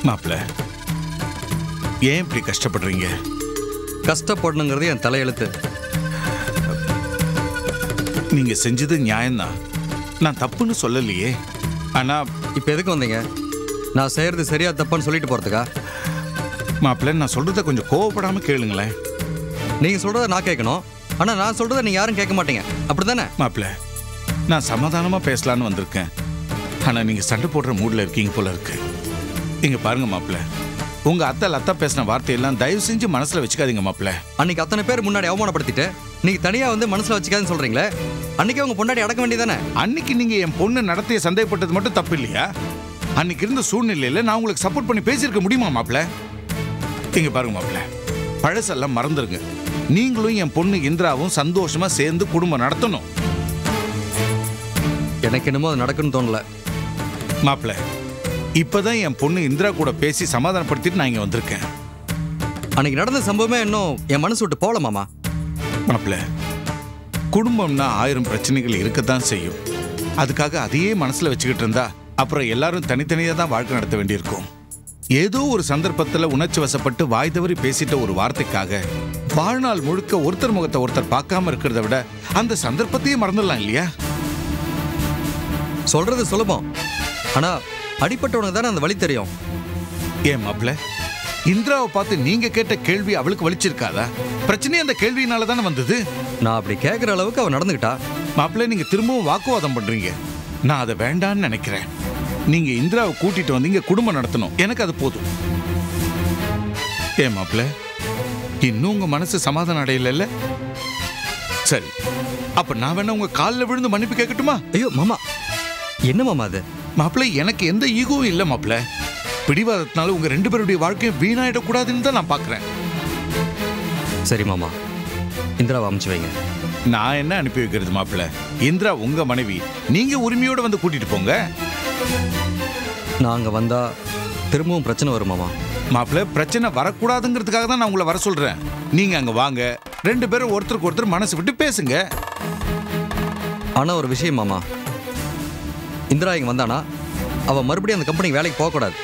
மாப்பிள்ள ஏன் இப்படி கஷ்டப்படுறீங்க கஷ்டப்படணுங்கிறது என் தலையெழுத்து நீங்க செஞ்சது நியாயம்தான் நான் தப்புன்னு சொல்லலையே ஆனா இப்போ எதுக்கு வந்தீங்க நான் செய்யறது சரியா தப்பான்னு சொல்லிட்டு போறதுக்கா மாப்பிள்ள நான் சொல்றத கொஞ்சம் கோவப்படாம கேளுங்களேன் நீங்க சொல்றத நான் கேட்கணும் ஆனா நான் சொல்றத நீங்க யாரும் கேட்க மாட்டீங்க அப்படிதானே மாப்பிள்ள நான் சமாதானமா பேசலான்னு வந்திருக்கேன் ஆனா நீங்க சண்டை போடுற மூட்ல இருக்கீங்க போல இருக்கு இங்க பாருங்க மாப்பிள்ள உங்க அத்தை லத்தா பேசின வார்த்தையெல்லாம் தயவு செஞ்சு மனசுல வச்சுக்காதீங்க மாப்பிள்ள அன்னைக்கு அத்தனை பேர் முன்னாடி அவமானப்படுத்திட்டு நீங்க தனியா வந்து மனசுல வச்சுக்காதுன்னு சொல்றீங்களே அன்னைக்கே உங்க பொண்டாடி அடக்க வேண்டியதானே அன்னைக்கு நீங்க என் பொண்ணு நடத்திய சந்தேகப்பட்டது மட்டும் தப்பு இல்லையா அன்னைக்கு இருந்த சூழ்நிலையில நான் உங்களுக்கு சப்போர்ட் பண்ணி பேசியிருக்க முடியுமா மாப்பிள்ள இங்க பாருங்க மாப்பிள்ள பழசெல்லாம் மறந்துருங்க நீங்களும் என் பொண்ணு இந்திராவும் சந்தோஷமா சேர்ந்து குடும்பம் நடத்தணும் எனக்கு என்னமோ அது நடக்குன்னு தோணல மாப்பிள்ள இப்பதான் என் பொண்ணு இந்திரா கூட பேசி சமாதானப்படுத்திட்டு நான் இங்க வந்திருக்கேன் அன்னைக்கு நடந்த சம்பவமே இன்னும் என் மனசு விட்டு போகல மாமா மாப்பிள்ள குடும்பம்னா ஆயிரம் பிரச்சனைகள் இருக்கத்தான் செய்யும் அதுக்காக அதையே மனசுல வச்சுக்கிட்டு இருந்தா அப்புறம் எல்லாரும் தனித்தனியா தான் வாழ்க்கை நடத்த வேண்டியிருக்கும் ஏதோ ஒரு சந்தர்ப்பத்துல உணர்ச்சி வசப்பட்டு வாய் தவறி பேசிட்ட ஒரு வார்த்தைக்காக வாழ்நாள் முழுக்க ஒருத்தர் முகத்தை ஒருத்தர் பார்க்காம இருக்கிறத விட அந்த சந்தர்ப்பத்தையே மறந்துடலாம் இல்லையா சொல்றது சுலபம் ஆனா அடிப்பட்டவனுக்கு தானே அந்த வழி தெரியும் ஏன் மாப்பிள்ள இந்திராவை பார்த்து நீங்க கேட்ட கேள்வி அவளுக்கு வலிச்சிருக்காதா பிரச்சனையே அந்த கேள்வியினால தானே வந்தது நான் அப்படி கேட்குற அளவுக்கு அவ நடந்துக்கிட்டா மாப்பிள்ளை நீங்க திரும்பவும் வாக்குவாதம் பண்றீங்க நான் அதை வேண்டான்னு நினைக்கிறேன் நீங்க இந்திராவை கூட்டிட்டு வந்தீங்க குடும்பம் நடத்தணும் எனக்கு அது போதும் ஏன் மாப்பிள்ள இன்னும் உங்க மனசு சமாதானம் அடையல சரி அப்ப நான் வேணா உங்க காலில் விழுந்து மன்னிப்பு கேட்கட்டுமா ஐயோ மாமா என்ன மாமா அது மாப்பிள்ளை எனக்கு எந்த ஈகோவும் இல்லை மாப்பிள்ள பிடிவாதத்தினால உங்க ரெண்டு பேருடைய வாழ்க்கையும் வீணாயிடக்கூடாதுன்னு தான் நான் பாக்குறேன் சரி மாமா இந்திராவை அமுச்சு வைங்க நான் என்ன அனுப்பி வைக்கிறது மாப்பிள்ள இந்திரா உங்க மனைவி நீங்க உரிமையோட வந்து கூட்டிட்டு போங்க நான் அங்க வந்தா திரும்பவும் பிரச்சனை வரும் மாமா மாப்பிள்ள பிரச்சனை வரக்கூடாதுங்கிறதுக்காக தான் நான் உங்களை வர சொல்றேன் நீங்க அங்க வாங்க ரெண்டு பேரும் ஒருத்தருக்கு ஒருத்தர் மனசு விட்டு பேசுங்க ஆனா ஒரு விஷயம் மாமா இந்திரா இங்க வந்தானா அவ மறுபடியும் அந்த கம்பெனிக்கு வேலைக்கு போகக்கூடாது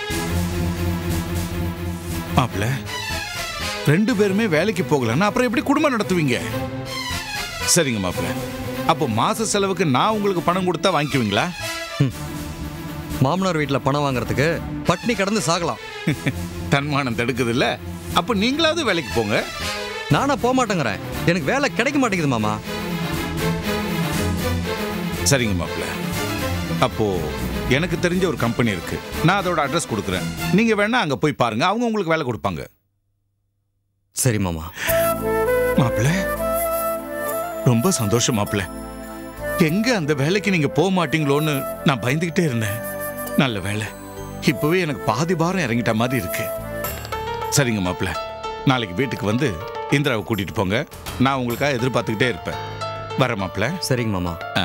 மாப்பிள்ள ரெண்டு பேருமே வேலைக்கு போகலன்னா அப்புறம் எப்படி குடும்பம் நடத்துவீங்க சரிங்க மாப்பிள்ள அப்போ மாச செலவுக்கு நான் உங்களுக்கு பணம் கொடுத்தா வாங்கிக்குவீங்களா மாமனார் வீட்டில் பணம் வாங்குறதுக்கு பட்னி கடந்து சாகலாம் தன்மானம் தடுக்குது இல்ல அப்போ நீங்களாவது வேலைக்கு போங்க நானா போக மாட்டேங்கிறேன் எனக்கு வேலை கிடைக்க மாட்டேங்குது மாமா சரிங்க மாப்பிள்ள அப்போ எனக்கு தெரிஞ்ச ஒரு கம்பெனி இருக்கு நான் அதோட அட்ரஸ் கொடுக்குறேன் நீங்க வேணா அங்க போய் பாருங்க அவங்க உங்களுக்கு வேலை கொடுப்பாங்க சரி மாமா மாப்பிள்ள ரொம்ப சந்தோஷம் மாப்பிள்ள எங்க அந்த வேலைக்கு நீங்க போக மாட்டீங்களோன்னு நான் பயந்துகிட்டே இருந்தேன் நல்ல வேலை இப்பவே எனக்கு பாதி பாரம் இறங்கிட்ட மாதிரி இருக்கு சரிங்க மாப்பிள்ள நாளைக்கு வீட்டுக்கு வந்து இந்திராவை கூட்டிட்டு போங்க நான் உங்களுக்காக எதிர்பார்த்துக்கிட்டே இருப்பேன் வர மாப்பிள்ள சரிங்க மாமா ஆ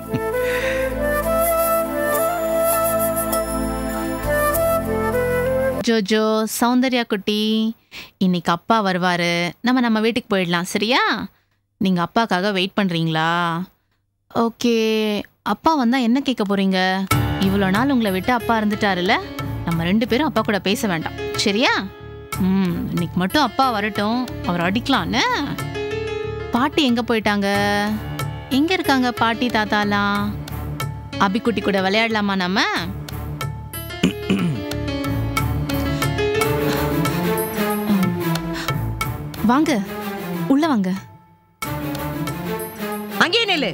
ஜோஜோ சௌந்தர்யா குட்டி இன்னைக்கு அப்பா வருவாரு நம்ம நம்ம வீட்டுக்கு போயிடலாம் சரியா நீங்க அப்பாக்காக வெயிட் பண்றீங்களா ஓகே அப்பா வந்தா என்ன கேட்க போறீங்க இவ்வளோ நாள் உங்களை விட்டு அப்பா இருந்துட்டாருல நம்ம ரெண்டு பேரும் அப்பா கூட பேச வேண்டாம் சரியா ம் இன்னைக்கு மட்டும் அப்பா வரட்டும் அவர் அடிக்கலான்னு பாட்டி எங்க போயிட்டாங்க எங்க இருக்காங்க பாட்டி தாத்தாலாம் அபிக்குட்டி கூட விளையாடலாமா நம்ம வாங்க உள்ள வாங்க அங்கேயே நில்லு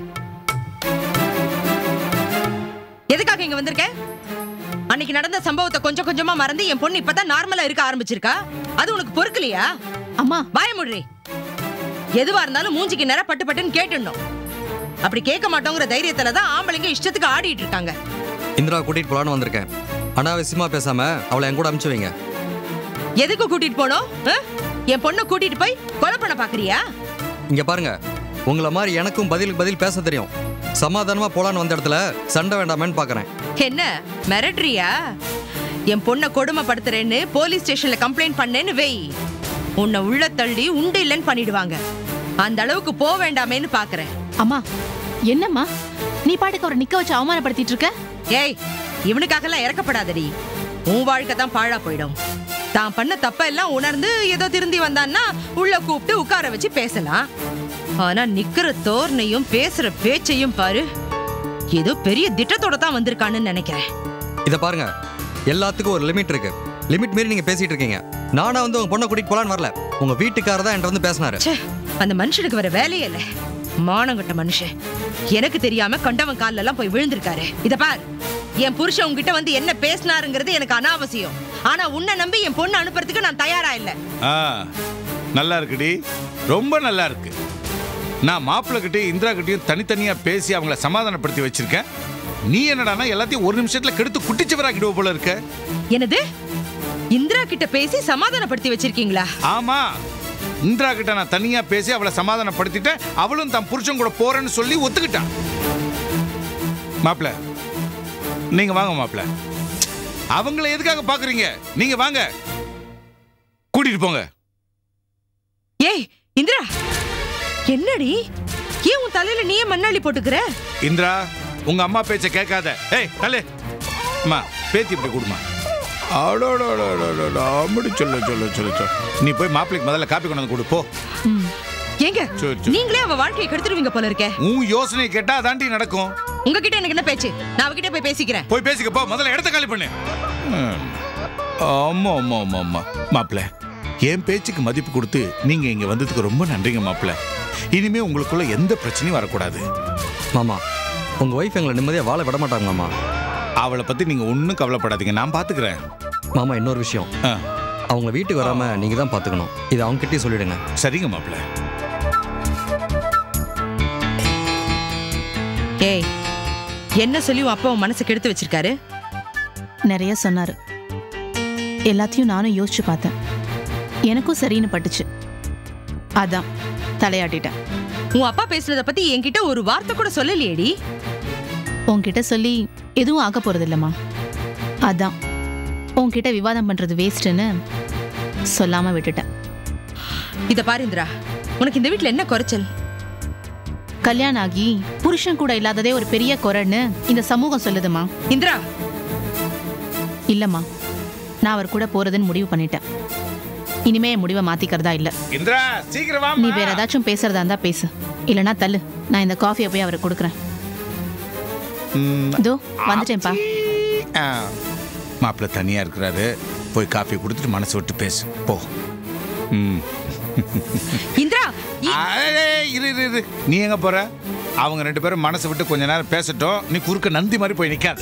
எதுக்காக இங்க வந்திருக்க அன்னைக்கு நடந்த சம்பவத்தை கொஞ்சம் கொஞ்சமா மறந்து என் பொண்ணு இப்பதான் நார்மலா இருக்க ஆரம்பிச்சிருக்கா அது உனக்கு பொறுக்கலையா அம்மா வாய முடுறி எதுவா இருந்தாலும் மூஞ்சிக்கு நேரா பட்டு பட்டுன்னு கேட்டுடணும் அப்படி கேட்க மாட்டோங்கிற தைரியத்துல தான் ஆம்பளைங்க இஷ்டத்துக்கு ஆடிட்டு இருக்காங்க இந்திரா கூட்டிட்டு போலான்னு வந்திருக்கேன் அனாவசியமா பேசாம அவளை என் கூட அமுச்சு வைங்க எதுக்கு கூட்டிட்டு போனோம் ஆ? என் பொண்ணை கூட்டிட்டு போய் கொலை பண்ண பாக்குறியா இங்க பாருங்க உங்களை மாதிரி எனக்கும் பதிலுக்கு பதில் பேச தெரியும் சமாதானமா போலான்னு வந்த இடத்துல சண்டை வேண்டாமேன்னு பாக்குறேன் என்ன மிரட்டுறியா என் பொண்ணை கொடுமைப்படுத்துறேன்னு போலீஸ் ஸ்டேஷன்ல கம்ப்ளைண்ட் பண்ணேன்னு வெய் உன்னை உள்ள தள்ளி உண்டு இல்லைன்னு பண்ணிடுவாங்க அந்த அளவுக்கு போக வேண்டாமேன்னு பாக்குறேன் அம்மா என்னம்மா நீ பாட்டுக்கு அவரை நிக்க வச்சு அவமானப்படுத்திட்டு இருக்க ஏய் இவனுக்காகலாம் இறக்கப்படாதடி உன் வாழ்க்கை தான் பாழா போயிடும் தான் பண்ண தப்ப எல்லாம் உணர்ந்து ஏதோ திருந்தி வந்தான்னா உள்ள கூப்பிட்டு உட்கார வச்சு பேசலாம் ஆனா நிக்கிற தோரணையும் பேசுற பேச்சையும் பாரு ஏதோ பெரிய திட்டத்தோட தான் வந்திருக்கான்னு நினைக்கிறேன் இதை பாருங்க எல்லாத்துக்கும் ஒரு லிமிட் இருக்கு லிமிட் மீறி நீங்க பேசிட்டு இருக்கீங்க நானா வந்து உங்க பொண்ணை கூட்டிட்டு போலான்னு வரல உங்க வீட்டுக்காரர் தான் என்கிட்ட வந்து பேசினாரு ச்சே அந்த மனுஷனுக்கு வர வேலையே இல்ல மானங்கட்ட மனுஷன் எனக்கு தெரியாம கண்டவன் கால்ல எல்லாம் போய் விழுந்திருக்காரு இத பார் என் புருஷன் உன்கிட்ட வந்து என்ன பேசினாருங்கிறது எனக்கு அனாவசியம் ஆனா உன்னை நம்பி என் பொண்ணு அனுப்புறதுக்கு நான் தயாரா இல்ல ஆ நல்லா இருக்குடி ரொம்ப நல்லா இருக்கு நான் மாப்பிள்ளை கிட்டயும் இந்திரா கிட்டயும் தனித்தனியா பேசி அவங்கள சமாதானப்படுத்தி வச்சிருக்கேன் நீ என்னடானா எல்லாத்தையும் ஒரு நிமிஷத்துல கெடுத்து குட்டிச்சவராக்கிடுவ போல இருக்க என்னது இந்திரா கிட்ட பேசி சமாதானப்படுத்தி வச்சிருக்கீங்களா ஆமா இந்திரா கிட்ட நான் தனியா பேசி அவளை சமாதானப்படுத்திட்டேன் அவளும் தன் புருஷன் கூட போறேன்னு சொல்லி ஒத்துக்கிட்டான் மாப்பிள்ள நீங்க வாங்க மாப்பிள்ள அவங்கள எதுக்காக பாக்குறீங்க நீங்க வாங்க கூட்டிட்டு போங்க ஏய் இந்திரா என்னடி ஏன் உன் தலையில நீயே மண்ணாளி போட்டுக்கிற இந்திரா உங்க அம்மா பேச்ச கேட்காத ஏய் தலே அம்மா பேத்தி இப்படி கொடுமா அப்படி சொல்ல சொல்ல சொல்ல சொல்ல நீ போய் மாப்பிளைக்கு முதல்ல காப்பி கொண்டு வந்து கொடு போ ம் ஏங்க சரி, சரி. நீங்களே அவ வாழ்க்கையை கெடுத்துருவீங்க போல இருக்கே உன் யோசனை கேட்டா அதாண்டி நடக்கும் உங்ககிட்ட எனக்கு என்ன பேச்சு நான் அவகிட்ட போய் பேசிக்கிறேன் போய் பேசிக்க போ முதல்ல இடத்த காலி பண்ணு ம். ஆமா ஆமா ஆமா ஆமா மாப்பிள்ள என் பேச்சுக்கு மதிப்பு கொடுத்து நீங்க இங்க வந்ததுக்கு ரொம்ப நன்றிங்க மாப்பிள்ள இனிமே உங்களுக்குள்ள எந்த பிரச்சனையும் வரக்கூடாது மாமா உங்க ஒய்ஃப் எங்களை நிம்மதியா வாழ விட மாட்டாங்க மாமா அவளை பத்தி நீங்க ஒன்றும் கவலைப்படாதீங்க நான் பாத்துக்கிறேன் மாமா இன்னொரு விஷயம் ஆ, அவங்க வீட்டுக்கு வராம நீங்க தான் பாத்துக்கணும் இது அவங்க கிட்டயே சொல்லிடுங்க சரிங்க மாப்பிள்ள ஏய் என்ன சொல்லி உன் அப்பா உன் மனசை கெடுத்து வச்சிருக்காரு நிறைய சொன்னாரு எல்லாத்தையும் நானும் யோசிச்சு பார்த்தேன் எனக்கும் சரின்னு பட்டுச்சு அதான் தலையாட்டிட்டேன் உன் அப்பா பேசுனத பத்தி என்கிட்ட ஒரு வார்த்தை கூட சொல்லலையேடி உன்கிட்ட சொல்லி எதுவும் ஆக போறது இல்லம்மா அதான் உன்கிட்ட விவாதம் பண்றது வேஸ்ட்டுன்னு சொல்லாம விட்டுட்டேன் இத பாரு இந்திரா உனக்கு இந்த வீட்ல என்ன குறைச்சல் கல்யாணம் ஆகி புருஷன் கூட இல்லாததே ஒரு பெரிய குறைன்னு இந்த சமூகம் சொல்லுதுமா இந்திரா இல்லம்மா நான் அவர் கூட போறதுன்னு முடிவு பண்ணிட்டேன் இனிமே என் முடிவை மாத்திக்கிறதா இல்ல இந்திரா சீக்கிரம் வா நீ வேற ஏதாச்சும் பேசுறதா இருந்தா பேசு இல்லனா தள்ளு நான் இந்த காஃபியை போய் அவருக்கு கொடுக்குறேன் இதோ வந்துட்டேன்ப்பா மாப்பிள்ள தனியா இருக்கிறாரு போய் காஃபி கொடுத்துட்டு மனசு விட்டு பேசு போ ம் இந்திரா இ- அடே, இரு இரு இரு நீ எங்க போற அவங்க ரெண்டு பேரும் மனசு விட்டு கொஞ்ச நேரம் பேசட்டும் நீ குறுக்க நந்தி மாதிரி போய் நிக்காத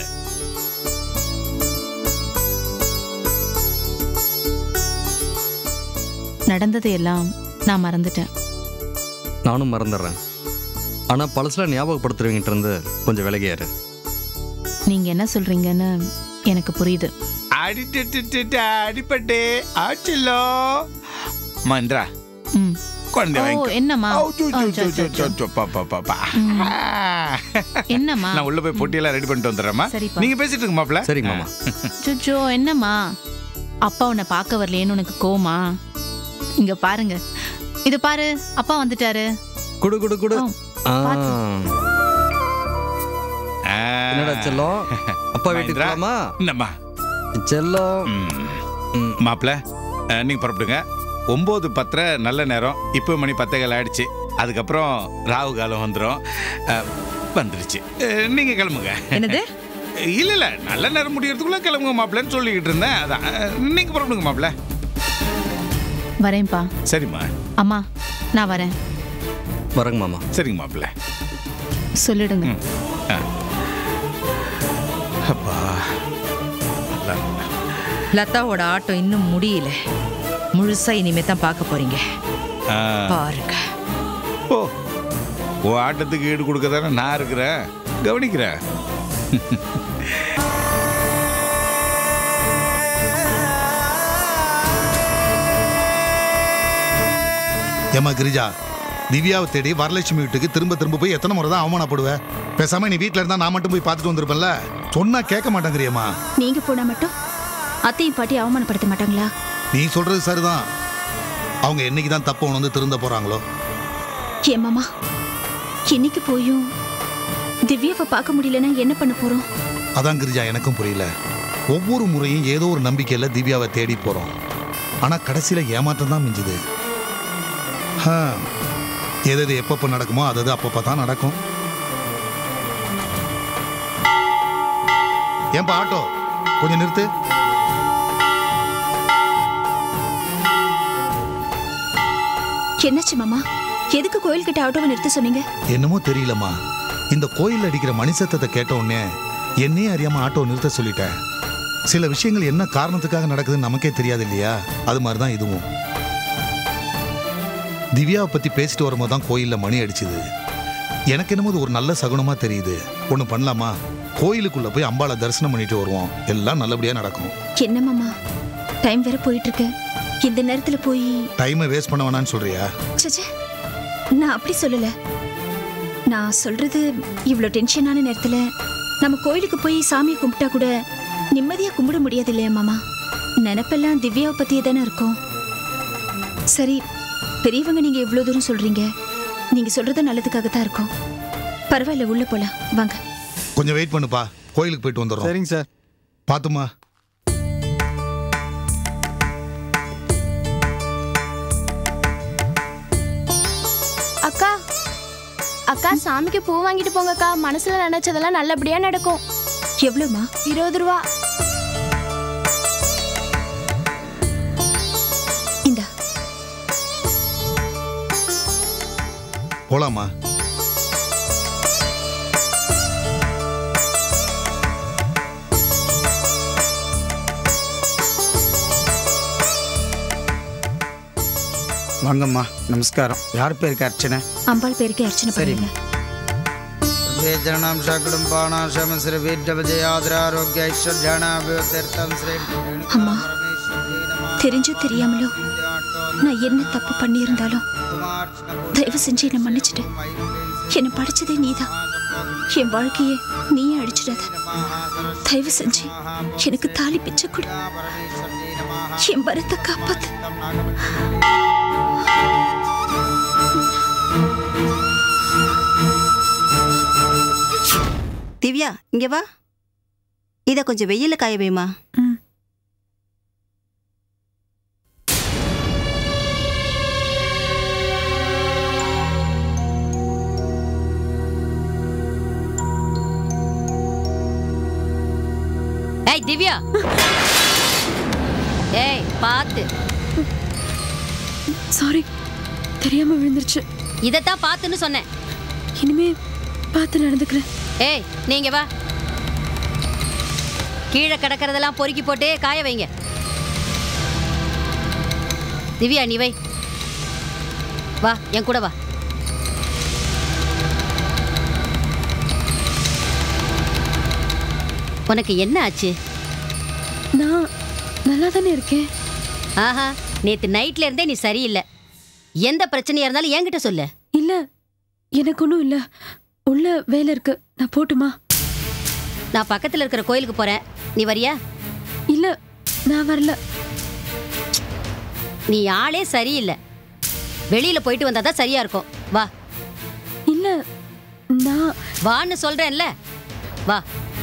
நடந்தது எல்லாம் நான் மறந்துட்டேன் நானும் மறந்துடுறேன் ஆனா பழசுல ஞாபகப்படுத்துறவங்கிட்ட இருந்து கொஞ்சம் விலகியாரு நீங்க என்ன சொல்றீங்கன்னு எனக்கு புரியுது அடிட்டு அடிப்பட்டு ஆச்சில்லோ மந்திரா ம் குழந்தை ஓ வாங்கிக்கோ. என்னம்மா ஔ, சு, ஆ, சு, சோ, சு, சோ, சு, சோ. சு, பா, பா, பா, பா. ம். ஆ. என்னம்மா நான் உள்ள போய் பொட்டியெல்லாம் ரெடி பண்ணிட்டு வந்துடுறேம்மா சரிப்பா. நீங்க பேசிட்டு இருங்க மாப்பிள்ள சரிங்க மாமா சுச்சோ என்னம்மா அப்பா உன்னை பார்க்க வரலையேன்னு உனக்கு கோமா இங்க பாருங்க இது பாரு அப்பா வந்துட்டாரு குடு குடு குடு ஆ, ஆ. பாத்து. ஆ. என்னடா செல்லம் அப்பா வீட்டுக்கு மகேந்திரா. போலாமா என்னம்மா செல்லம் ம். ம். மாப்பிள்ள அஹ், நீங்க புறப்படுங்க ஒன்பது பத்தரை நல்ல நேரம் இப்போ மணி பத்தே கால் ஆயிடுச்சு அதுக்கப்புறம் ராகு காலம் வந்துடும் வந்துடுச்சு அஹ், நீங்க கிளம்புங்க என்னது இல்ல இல்ல நல்ல நேரம் முடியறதுக்குள்ள கிளம்புங்க மாப்பிள்ளன்னு சொல்லிக்கிட்டு இருந்தேன் அதான் அஹ், நீங்க புறப்படுங்க மாப்பிள்ள வரேன்ப்பா சரிம்மா அம்மா நான் வரேன் வரங்க மாமா சரிங்க மாப்பிள்ள சொல்லிடுங்க ம். ஆ. அப்பா நல்லா இருக்குல்ல. லதாவோட ஆட்டம் இன்னும் முடியல முழுசா இனிமே தான் பார்க்க போறீங்க ஆ. பாருங்க ஓ உன் ஆட்டத்துக்கு ஈடு கொடுக்க தானே நான் இருக்கிறேன் கவனிக்கிறேன் ஏமா கிரிஜா திவ்யாவை தேடி வரலட்சுமி வீட்டுக்கு திரும்ப திரும்ப போய் எத்தனை முறை தான் அவமானப்படுவ பேசாம நீ வீட்ல இருந்தா நான் மட்டும் போய் பார்த்துட்டு வந்திருப்பேன்ல சொன்னா கேட்க மாட்டேங்கிறியம்மா நீங்க போனா மட்டும் அத்தையும் பாட்டி அவமானப்படுத்த மாட்டாங்களா நீ சொல்றது சரிதான் அவங்க என்னைக்கு தான் தப்பு உணர்ந்து திருந்த போறாங்களோ ஏன் மாமா இன்னைக்கு போயும் திவ்யாவை பார்க்க முடியலன்னா என்ன பண்ண போறோம் அதான் கிரிஜா எனக்கும் புரியல ஒவ்வொரு முறையும் ஏதோ ஒரு நம்பிக்கையில் திவ்யாவை தேடி போகிறோம் ஆனால் கடைசியில் ஏமாற்றம் தான் மிஞ்சுது ஆ, எது எது எப்பப்போ நடக்குமோ அது அது அப்பப்போ தான் நடக்கும் ஏன்பா ஆட்டோ கொஞ்சம் நிறுத்து என்னாச்சு மாமா எதுக்கு கோயில்கிட்ட ஆட்டோவை நிறுத்த சொன்னீங்க என்னமோ தெரியலம்மா இந்த கோயில் அடிக்கிற மணி சத்தத்தை கேட்ட உடனே என்னையே அறியாம ஆட்டோ நிறுத்த சொல்லிட்டேன் சில விஷயங்கள் என்ன காரணத்துக்காக நடக்குதுன்னு நமக்கே தெரியாது இல்லையா அது மாதிரி தான் இதுவும் திவ்யாவை பத்தி பேசிட்டு வரும்போது தான் கோயில்ல மணி அடிச்சுது எனக்கு என்னமோ இது ஒரு நல்ல சகுனமா தெரியுது ஒன்று பண்ணலாமா கோயிலுக்குள்ள போய் அம்பாளை தரிசனம் பண்ணிட்டு வருவோம் எல்லாம் நல்லபடியா நடக்கும் என்ன மாமா டைம் வேற போயிட்டு இருக்கு இந்த நேரத்துல போய் டைமை வேஸ்ட் பண்ண வேணாம்னு சொல்றியா ச்சே நான் அப்படி சொல்லல நான் சொல்றது இவ்வளோ டென்ஷனான நேரத்துல நம்ம கோயிலுக்கு போய் சாமியை கும்பிட்டா கூட நிம்மதியா கும்பிட முடியாது இல்லையா மாமா நினப்பெல்லாம் திவ்யாவை பத்தியே தானே இருக்கும் சரி பெரியவங்க நீங்க இவ்வளோ தூரம் சொல்றீங்க நீங்க சொல்றது நல்லதுக்காக தான் இருக்கும் பரவாயில்ல உள்ள போலாம் வாங்க கொஞ்சம் வெயிட் பண்ணுப்பா கோயிலுக்கு போயிட்டு வந்துடுறோம் சரிங்க சார் பாத்துமா அக்கா அக்கா சாமிக்கு பூ வாங்கிட்டு போங்கக்கா மனசுல நினைச்சதெல்லாம் நல்லபடியா நடக்கும் எவ்வளோமா இருபது ரூபா இந்தா போலாமா வாங்கம்மா நமஸ்காரம் யார் பேருக்கு அர்ச்சனை அம்பாள் பேருக்கு அர்ச்சனை சரிம்மா. பண்ணுங்க वेदनां शकुडुम्बाणां शमश्रवीर्जवजयाद्रारोग्य ऐश्वर्याणाभिवृद्ध्यर्थं श्री அம்மா தெரிஞ்சோ தெரியாமலோ நான் என்ன தப்பு பண்ணியிருந்தாலும் தயவு செஞ்சு என்னை மன்னிச்சிடு என்னை படிச்சதே நீதான் என் வாழ்க்கையை நீயே அழிச்சிடாத தயவு செஞ்சு எனக்கு தாலி பிச்சை கொடு என் வரத்தை காப்பாத்து திவ்யா இங்க வா இத கொஞ்சம் வெயில்ல காய வைமா ம். ஏய் திவ்யா ஏய் பாத்து சாரி தெரியாம விழுந்துருச்சு இதத்தான் பாத்துன்னு சொன்னேன் இனிமே பார்த்து நடந்துக்கிறேன் ஏய் நீங்க வா கீழே கிடக்கிறதெல்லாம் பொறுக்கி போட்டு காய வைங்க திவ்யா நீ வை வா என் கூட வா உனக்கு என்ன ஆச்சு நான் நல்லா தானே இருக்கேன் ஆஹா நேத்து நைட்ல இருந்தே நீ சரியில்லை எந்த பிரச்சனையா இருந்தாலும் என்கிட்ட சொல்லு இல்ல எனக்கு ஒன்றும் இல்ல உள்ள வேலை இருக்கு நான் போட்டுமா நான் பக்கத்துல இருக்கிற கோயிலுக்கு போறேன் நீ வரியா இல்ல நான் வரல நீ ஆளே சரியில்லை வெளியில போயிட்டு வந்தா தான் சரியா இருக்கும் வா இல்ல நான் வான்னு சொல்றேன்ல வா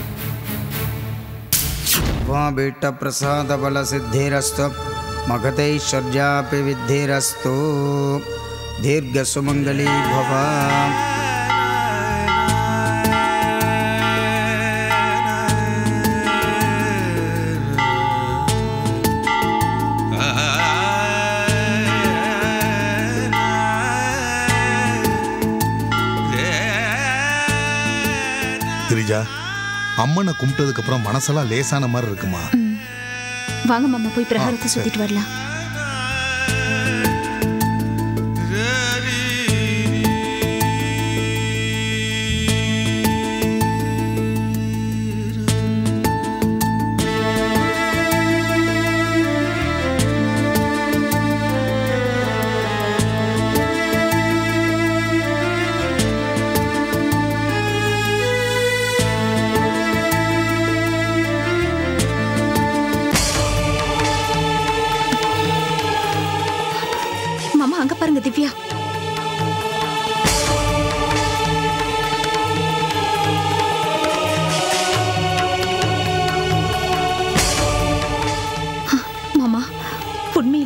वाबीटप्रसादबलसिद्धिरस्तु मगधैश्वर्यापि विद्धिरस्तु दीर्घसुमङ्गली भव கிரிஜா அம்மனை கும்பிட்டதுக்கு அப்புறம் மனசெல்லாம் லேசான மாதிரி இருக்குமா ம். வாங்க மாமா போய் பிரகாரத்தை ஆ, சரி. சுத்திட்டு வரலாம் மாமா அங்க பாருங்க திவ்யா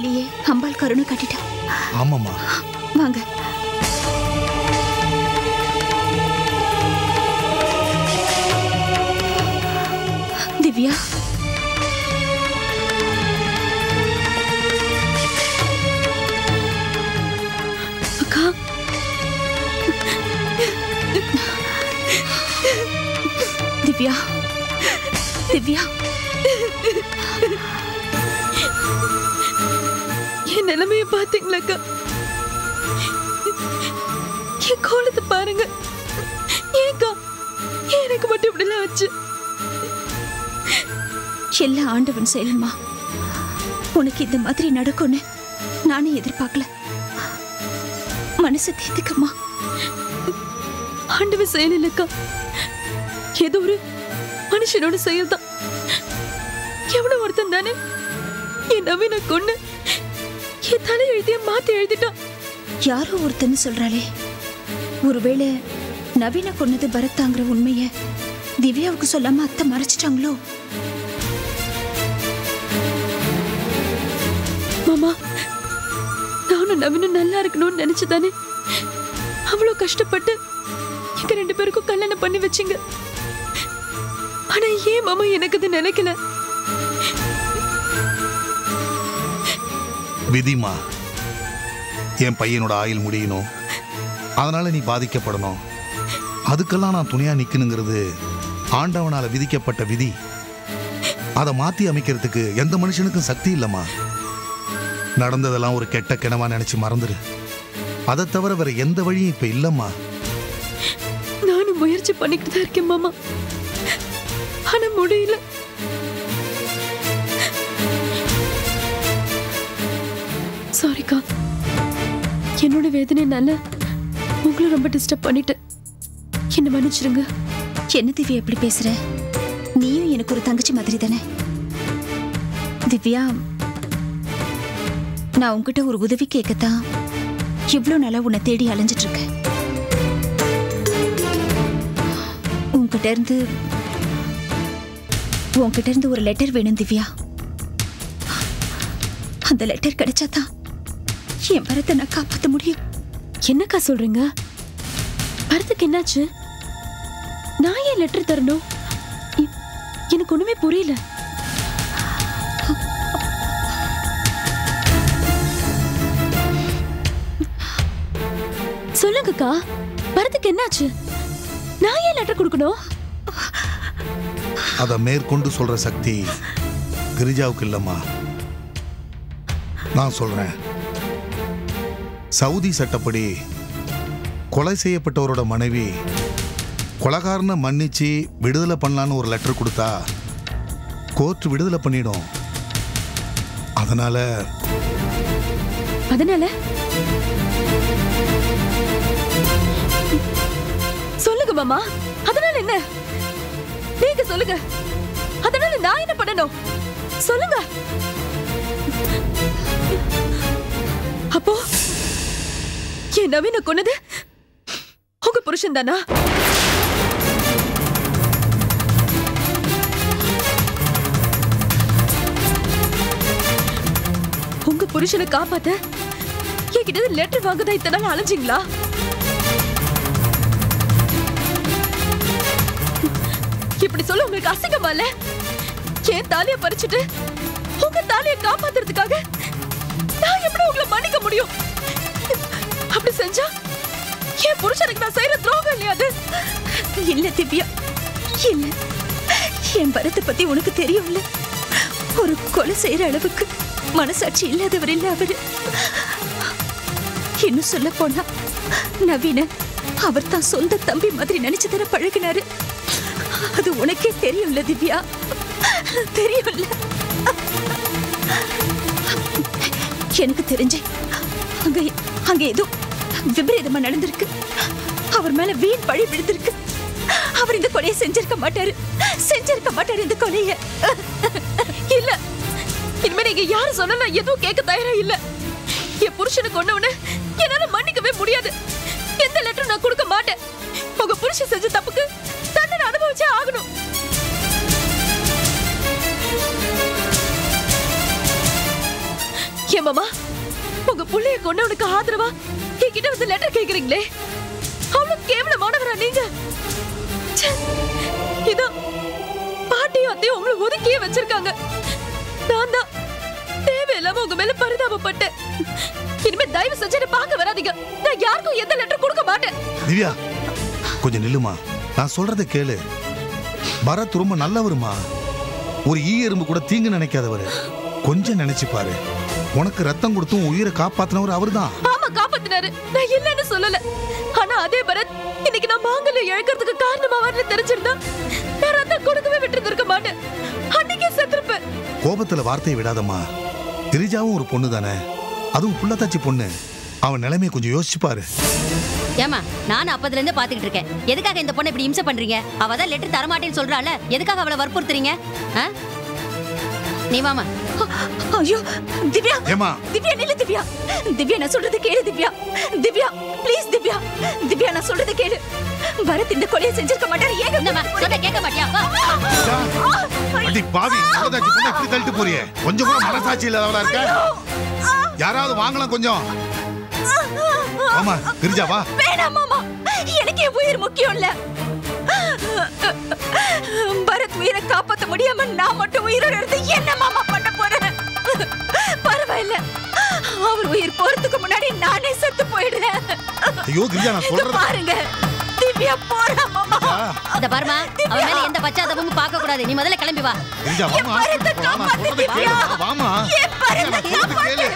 மேலேயே அம்பாள் கருணை காட்டிட்டா ஆமாம்மா வாங்க திவ்யா அக்கா திவ்யா திவ்யா என் நிலைமைய பாத்தீங்களாக்கா என் கோலத்தை பாருங்க ஏக்கா எனக்கு மட்டும் இப்படிலாம் ஆச்சு எல்லாம் ஆண்டவன் செயலுமா உனக்கு இந்த மாதிரி நடக்கும்னு நானே எதிர்பார்க்கல மனசு தேத்துக்கம்மா ஆண்டவன் செயல் இல்லக்கா ஏதோ ஒரு மனுஷனோட செயல் தான் எவனோ ஒருத்தன் தானே என் நவீன கொண்டு என் தலை எழுதிய மாத்தி எழுதிட்டான் யாரோ ஒருத்தன்னு சொல்றாளே ஒருவேளை நவீன கொன்னது பரத்தாங்கிற உண்மைய திவ்யாவுக்கு சொல்லாம அத்தை மறைச்சிட்டாங்களோ மாமா நானும் நவீனும் நல்லா இருக்கணும்னு நினைச்சுதானே அவ்வளோ கஷ்டப்பட்டு எங்க ரெண்டு பேருக்கும் கல்யாணம் பண்ணி வச்சீங்க ஆனா ஏன் மாமா எனக்கு அது நினைக்கல விதிமா என் பையனோட ஆயுள் முடியணும் அதனால நீ பாதிக்கப்படணும் அதுக்கெல்லாம் நான் துணையா நிக்கணுங்கிறது ஆண்டவனால விதிக்கப்பட்ட விதி அதை மாத்தி அமைக்கிறதுக்கு எந்த மனுஷனுக்கும் சக்தி இல்லம்மா நடந்ததெல்லாம் ஒரு கெட்ட கிணவா நினைச்சு மறந்துரு அதை தவிர வேற எந்த வழியும் இப்ப இல்லம்மா நானும் முயற்சி பண்ணிக்கிட்டு தான் இருக்கேன் மாமா ஆனா முடியல சாரிக்கா என்னோட வேதனைனால உங்களை ரொம்ப டிஸ்டர்ப் பண்ணிட்டேன் என்ன மன்னிச்சிருங்க என்ன திவ்யா எப்படி பேசுற நீயும் எனக்கு ஒரு தங்கச்சி மாதிரி தானே திவ்யா நான் உன்கிட்ட ஒரு உதவி கேட்கத்தான் இவ்வளோ நாளா உன்னை தேடி அலைஞ்சிட்டு இருக்கேன் உன்கிட்ட இருந்து உன்கிட்ட இருந்து ஒரு லெட்டர் வேணும் திவ்யா அந்த லெட்டர் கிடைச்சாதான் என் வரத்தை நான் காப்பாற்ற முடியும் என்னக்கா சொல்றீங்க பரத்துக்கு என்னாச்சு நான் ஏன் லெட்டர் தரணும் எ- எனக்கு ஒண்ணுமே புரியல சொல்லுங்கக்கா பரத்துக்கு என்னாச்சு நான் ஏன் லெட்டர் கொடுக்கணும் அதை மேற்கொண்டு சொல்ற சக்தி கிரிஜாவுக்கு இல்லம்மா நான் சொல்றேன் சவுதி சட்டப்படி கொலை செய்யப்பட்டவரோட மனைவி கொலகாரனை மன்னிச்சு விடுதலை பண்ணலான்னு ஒரு லெட்டர் கொடுத்தா கோர்ட் விடுதலை பண்ணிடும் அதனால அதனால சொல்லுங்க மாமா அதனால என்ன நீங்க சொல்லுங்க அதனால நான் என்ன பண்ணணும் சொல்லுங்க அப்போ என் நவீன கொன்னது உங்க புருஷன் தானா உங்க புருஷனை காப்பாத்த என்கிட்ட லெட்டர் வாங்க தான் இத்தனை நாள் அலைஞ்சிங்களா இப்படி சொல்ல உங்களுக்கு அசிங்கமா இல்ல என் தாலிய பறிச்சுட்டு உங்க தாலிய காப்பாத்துறதுக்காக நான் எப்படி உங்களை மன்னிக்க முடியும் அப்படி செஞ்சா என் புருஷனுக்கு நான் செய்யற துரோகம் இல்லையா அது இல்ல திவ்யா இல்ல என் பரத்தை பத்தி உனக்கு தெரியும்ல ஒரு கொலை செய்யற அளவுக்கு மனசாட்சி இல்லாதவர் இல்ல அவரு இன்னும் சொல்ல போனா நவீன அவர் தான் சொந்த தம்பி மாதிரி நினைச்சு தர பழகினாரு அது உனக்கே தெரியும்ல திவ்யா தெரியும்ல எனக்கு தெரிஞ்சே அங்க அங்க ஏதோ விபரீதமா நடந்திருக்கு அவர் மேல வீண் பழி விழுந்திருக்கு அவர் இந்த கொலையை செஞ்சிருக்க மாட்டாரு செஞ்சிருக்க மாட்டாரு இந்த கொலைய இல்ல இனிமே நீங்க யாரு சொன்னா நான் எதுவும் கேட்க தயாரா இல்ல என் புருஷனை கொண்டவன என்னால மன்னிக்கவே முடியாது எந்த லெட்டரும் நான் கொடுக்க மாட்டேன் உங்க புருஷன் செஞ்ச தப்புக்கு தண்டனை அனுபவிச்சே ஆகணும் மாமா உங்க புள்ளைய கொண்டவனுக்கு ஆதரவா என்கிட்ட வந்து லெட்டர் கேக்குறீங்களே அவ்வளவு கேவலமானவரா நீங்க ச்சே. இதோ பாட்டியும் அத்தையும் உங்களை ஒதுக்கியே வச்சிருக்காங்க நான் தான் தேவையில்லாம உங்க மேல பரிதாபப்பட்டேன் இனிமே தயவு செஞ்சு என்னை பார்க்க வராதீங்க நான் யாருக்கும் எந்த லெட்டர் கொடுக்க மாட்டேன் திவ்யா கொஞ்சம் நில்லுமா நான் சொல்றதை கேளு பரத் ரொம்ப நல்லவருமா ஒரு ஈ எறும்பு கூட தீங்கு நினைக்காதவர் கொஞ்சம் நினைச்சு பாரு உனக்கு ரத்தம் கொடுத்தும் உயிரை காப்பாத்தினவர் அவர்தான் ஆமா காப்பாத்தினாரு நான் இல்லைன்னு சொல்லல ஆனா அதே பரத் இன்னைக்கு நான் மாங்கல்யம் இழக்கிறதுக்கு காரணமா வரல தெரிஞ்சிருந்தா நான் ரத்தம் கொடுக்கவே விட்டு மாட்டேன் அன்னைக்கே செத்துருப்பேன் கோபத்துல வார்த்தையை விடாதம்மா திரிஜாவும் ஒரு பொண்ணு தானே அதுவும் புள்ளத்தாச்சி பொண்ணு அவன் நிலைமையை கொஞ்சம் யோசிச்சு பாரு ஏமா நானும் அப்பதுல இருந்து பாத்துக்கிட்டு இருக்கேன் எதுக்காக இந்த பொண்ணை இப்படி இம்சை பண்றீங்க அவ தான் லெட்டர் தரமாட்டேன்னு சொல்றால எதுக்காக அவளை வற்புறுத்துறீங்க ஆ? நீ வாமா ஐயோ திவ்யா ஏமா திவ்யா நில்லு திவ்யா திவ்யா நான் சொல்றது கேளு திவ்யா திவ்யா ப்ளீஸ் திவ்யா திவ்யா நான் சொல்றது கேளு பரத் இந்த கொலையை செஞ்சிருக்க மாட்டாரு ஏங்க என்னம்மா சொன்ன கேட்க மாட்டியா வா. அடி பாவி புள்ளத்தாச்சி பொண்ணை இப்படி தள்ளிட்டு போறியே கொஞ்சம் கூட மனசாட்சி இல்லாதவளா இருக்க யாராவது வாங்கலாம் கொஞ்சம் ஆமா திரிஜா வா வேணாம் மாமா எனக்கு என் உயிர் முக்கியம் இல்ல பரத் உயிரை காப்பாத்த முடியாம நான் மட்டும் உயிரோட இருந்து என்ன மாமா பண்ண போறேன் பரவாயில்ல அவர் உயிர் போறதுக்கு முன்னாடி நானே செத்து போயிடுறேன் ஐயோ கிரிஜா நான் இங்க சொல்றது பாருங்க திவ்யா போறா மாமா இந்த பாருமா அவன் மேல எந்த பச்சாதபமும் பார்க்க கூடாது நீ முதல்ல கிளம்பி வா கிரிஜா வாமா ஹாஸ்பிட்டல் போலாம் நான் சொல்றதை கேளு வாமா என் பரத்தை நான் சொல்றதை கேளு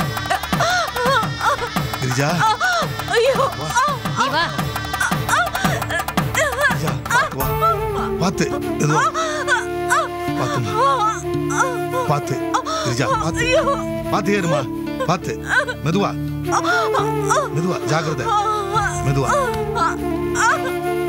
கிரிஜா ஐயோ நீ வா கிரிஜா பார்த்து வா பார்த்து மெதுவா பார்த்துமா பார்த்து கிரிஜா பார்த்து பார்த்து ஏறுமா பார்த்து மெதுவா மெதுவா ஜாக்கிரதை மெதுவா